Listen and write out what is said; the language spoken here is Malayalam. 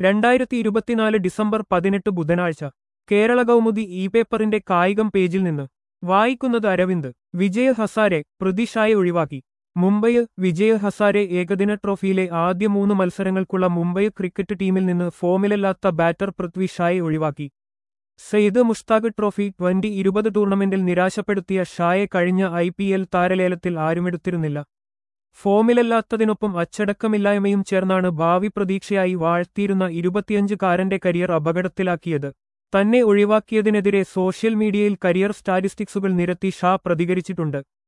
രണ്ടായിരത്തി ഇരുപത്തിനാല് ഡിസംബർ പതിനെട്ട് ബുധനാഴ്ച കേരള കൗമുദി ഇ പേപ്പറിന്റെ കായികം പേജിൽ നിന്ന് വായിക്കുന്നത് അരവിന്ദ് വിജയ ഹസാരെ പൃഥ്വിഷായെ ഒഴിവാക്കി മുംബൈ വിജയ ഹസാരെ ഏകദിന ട്രോഫിയിലെ ആദ്യ മൂന്ന് മത്സരങ്ങൾക്കുള്ള മുംബൈ ക്രിക്കറ്റ് ടീമിൽ നിന്ന് ഫോമിലല്ലാത്ത ബാറ്റർ പൃഥ്വി ഷായെ ഒഴിവാക്കി സെയ്ദ് മുഷ്താഖ് ട്രോഫി ട്വന്റി ഇരുപത് ടൂർണമെന്റിൽ നിരാശപ്പെടുത്തിയ ഷായെ കഴിഞ്ഞ ഐ പി എൽ താരലേലത്തിൽ ആരുമെടുത്തിരുന്നില്ല ഫോമിലല്ലാത്തതിനൊപ്പം അച്ചടക്കമില്ലായ്മയും ചേർന്നാണ് ഭാവി പ്രതീക്ഷയായി വാഴ്ത്തിയിരുന്ന ഇരുപത്തിയഞ്ചുകാരന്റെ കരിയർ അപകടത്തിലാക്കിയത് തന്നെ ഒഴിവാക്കിയതിനെതിരെ സോഷ്യൽ മീഡിയയിൽ കരിയർ സ്റ്റാറ്റിസ്റ്റിക്സുകൾ നിരത്തി ഷാ പ്രതികരിച്ചിട്ടുണ്ട്